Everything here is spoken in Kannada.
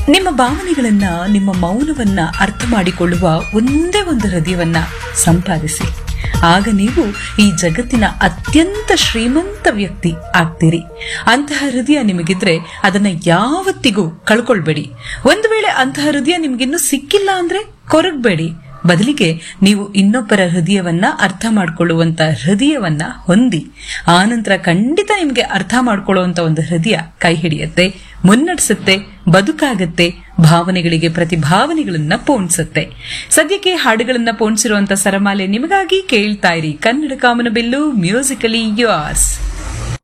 ನಿಮ್ಮ ಭಾವನೆಗಳನ್ನ ನಿಮ್ಮ ಮೌನವನ್ನ ಅರ್ಥ ಮಾಡಿಕೊಳ್ಳುವ ಒಂದೇ ಒಂದು ಹೃದಯವನ್ನ ಸಂಪಾದಿಸಿ ಆಗ ನೀವು ಈ ಜಗತ್ತಿನ ಅತ್ಯಂತ ಶ್ರೀಮಂತ ವ್ಯಕ್ತಿ ಆಗ್ತೀರಿ ಅಂತಹ ಹೃದಯ ನಿಮಗಿದ್ರೆ ಅದನ್ನ ಯಾವತ್ತಿಗೂ ಕಳ್ಕೊಳ್ಬೇಡಿ ಒಂದು ವೇಳೆ ಅಂತಹ ಹೃದಯ ನಿಮ್ಗಿನ್ನೂ ಸಿಕ್ಕಿಲ್ಲ ಅಂದ್ರೆ ಕೊರಗಬೇಡಿ ಬದಲಿಗೆ ನೀವು ಇನ್ನೊಬ್ಬರ ಹೃದಯವನ್ನ ಅರ್ಥ ಮಾಡ್ಕೊಳ್ಳುವಂತ ಹೃದಯವನ್ನ ಹೊಂದಿ ಆನಂತರ ಖಂಡಿತ ನಿಮ್ಗೆ ಅರ್ಥ ಮಾಡ್ಕೊಳ್ಳುವಂತ ಒಂದು ಹೃದಯ ಕೈ ಹಿಡಿಯತ್ತೆ ಮುನ್ನಡೆಸುತ್ತೆ ಬದುಕಾಗತ್ತೆ ಭಾವನೆಗಳಿಗೆ ಪ್ರತಿಭಾವನೆಗಳನ್ನ ಪೋಣಿಸುತ್ತೆ ಸದ್ಯಕ್ಕೆ ಹಾಡುಗಳನ್ನ ಪೋಣಿಸಿರುವಂತ ಸರಮಾಲೆ ನಿಮಗಾಗಿ ಕೇಳ್ತಾ ಇರಿ ಕನ್ನಡ ಕಾಮನಬಿಲ್ಲು ಮ್ಯೂಸಿಕಲಿ ಯೋರ್ಸ್